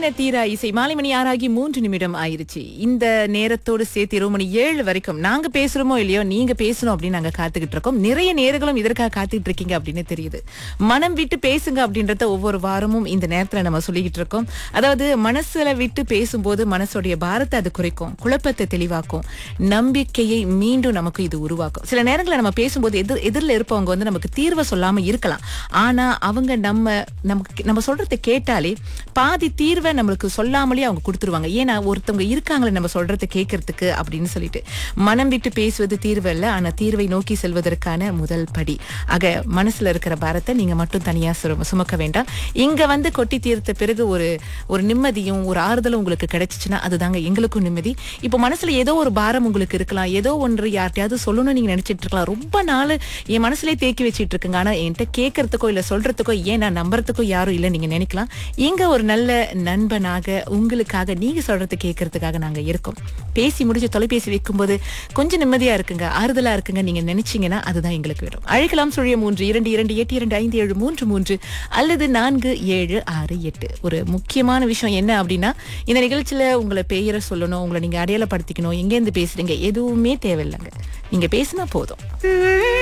என்ன தீரா இசை மாலை மணி ஆறாகி மூன்று நிமிடம் ஆயிருச்சு இந்த நேரத்தோடு சேர்த்து இரவு மணி ஏழு வரைக்கும் நாங்க பேசுறோமோ இல்லையோ நீங்க பேசணும் அப்படின்னு நாங்க காத்துக்கிட்டு இருக்கோம் நிறைய நேர்களும் இதற்காக காத்துக்கிட்டு இருக்கீங்க அப்படின்னு தெரியுது மனம் விட்டு பேசுங்க அப்படின்றத ஒவ்வொரு வாரமும் இந்த நேரத்துல நம்ம சொல்லிக்கிட்டு இருக்கோம் அதாவது மனசுல விட்டு பேசும்போது மனசுடைய பாரத்தை அது குறைக்கும் குழப்பத்தை தெளிவாக்கும் நம்பிக்கையை மீண்டும் நமக்கு இது உருவாக்கும் சில நேரங்களில் நம்ம பேசும்போது எதிர் எதிரில் இருப்பவங்க வந்து நமக்கு தீர்வை சொல்லாம இருக்கலாம் ஆனா அவங்க நம்ம நமக்கு நம்ம சொல்றதை கேட்டாலே பாதி தீர்வை நம்மளுக்கு சொல்லாமலே அவங்க கொடுத்துருவாங்க ஏன்னா ஒருத்தவங்க இருக்காங்களே நம்ம சொல்றதை கேட்கறதுக்கு அப்படின்னு சொல்லிட்டு மனம் விட்டு பேசுவது தீர்வு அல்ல ஆனா தீர்வை நோக்கி செல்வதற்கான முதல் படி ஆக மனசுல இருக்கிற பாரத்தை நீங்க மட்டும் தனியா சும- சுமக்க வேண்டாம் இங்க வந்து கொட்டி தீர்த்த பிறகு ஒரு ஒரு நிம்மதியும் ஒரு ஆறுதலும் உங்களுக்கு கிடைச்சிச்சுன்னா அதுதாங்க எங்களுக்கும் நிம்மதி இப்போ மனசுல ஏதோ ஒரு பாரம் உங்களுக்கு இருக்கலாம் ஏதோ ஒன்று யார்ட்டையாவது சொல்லணும்னு நீங்க நினைச்சிட்டு இருக்கலாம் ரொம்ப நாள் என் மனசுலயே தேக்கி வச்சிட்டு இருக்குங்க ஆனா என்கிட்ட கேட்கறதுக்கோ இல்ல சொல்றதுக்கோ ஏன் நான் நம்புறதுக்கோ யாரும் இல்ல நீங்க நினைக்கலாம் இங்க ஒரு நல்ல நண்பனாக உங்களுக்காக நீங்க சொல்றது கேட்கறதுக்காக நாங்க இருக்கோம் பேசி முடிச்சு தொலைபேசி வைக்கும்போது கொஞ்சம் நிம்மதியா இருக்குங்க ஆறுதலா இருக்குங்க நீங்க நினைச்சீங்கன்னா அதுதான் எங்களுக்கு வேணும் அழைக்கலாம் சுழிய மூன்று இரண்டு இரண்டு எட்டு இரண்டு ஐந்து ஏழு மூன்று மூன்று அல்லது நான்கு ஏழு ஆறு எட்டு ஒரு முக்கியமான விஷயம் என்ன அப்படின்னா இந்த நிகழ்ச்சியில உங்களை பெயரை சொல்லணும் உங்களை நீங்க அடையாளப்படுத்திக்கணும் எங்கேருந்து பேசுறீங்க எதுவுமே தேவையில்லைங்க நீங்க பேசினா போதும்